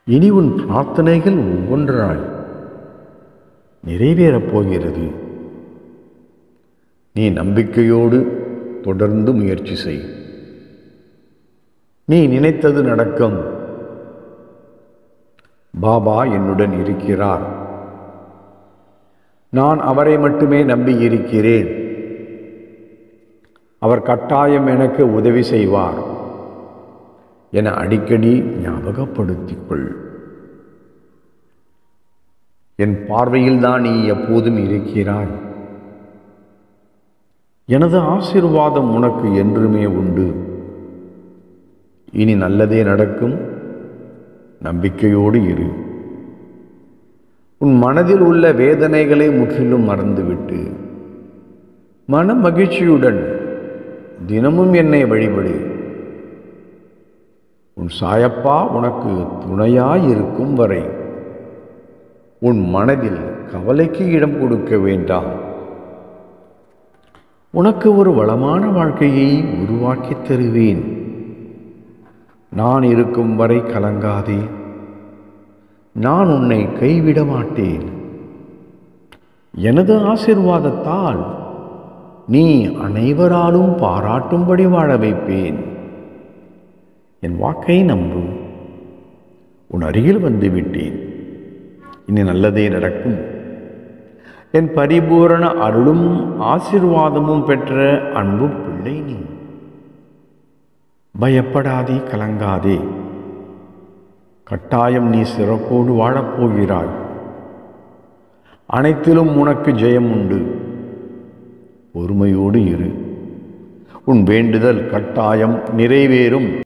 இனி உன் பிரார்த்தனைகள் ஒவ்வொன்றாய் நிறைவேறப் போகிறது நீ நம்பிக்கையோடு தொடர்ந்து முயற்சி செய் நீ நினைத்தது நடக்கும் பாபா என்னுடன் இருக்கிறார் நான் அவரை மட்டுமே நம்பி இருக்கிறேன் அவர் கட்டாயம் எனக்கு உதவி செய்வார் என அடிக்கடி ஞாபகப்படுத்திக் கொள் என் பார்வையில் தான் நீ எப்போதும் இருக்கிறாய் எனது ஆசீர்வாதம் உனக்கு என்றுமே உண்டு இனி நல்லதே நடக்கும் நம்பிக்கையோடு இரு உன் மனதில் உள்ள வேதனைகளை முற்றிலும் மறந்துவிட்டு மன மகிழ்ச்சியுடன் தினமும் என்னை வழிபடு உன் சாயப்பா உனக்கு துணையாயிருக்கும் வரை உன் மனதில் கவலைக்கு இடம் கொடுக்க வேண்டாம் உனக்கு ஒரு வளமான வாழ்க்கையை உருவாக்கித் தருவேன் நான் இருக்கும் வரை கலங்காதே நான் உன்னை கைவிட மாட்டேன் எனது ஆசிர்வாதத்தால் நீ அனைவராலும் பாராட்டும்படி வாழ வைப்பேன் என் வாக்கை நம்பு உன் அருகில் வந்து விட்டேன் இனி நல்லதே நடக்கும் என் பரிபூரண அருளும் ஆசிர்வாதமும் பெற்ற அன்பு பிள்ளை நீ பயப்படாதே கலங்காதே கட்டாயம் நீ சிறப்போடு வாழப்போகிறாய் அனைத்திலும் உனக்கு ஜெயம் உண்டு பொறுமையோடு இரு உன் வேண்டுதல் கட்டாயம் நிறைவேறும்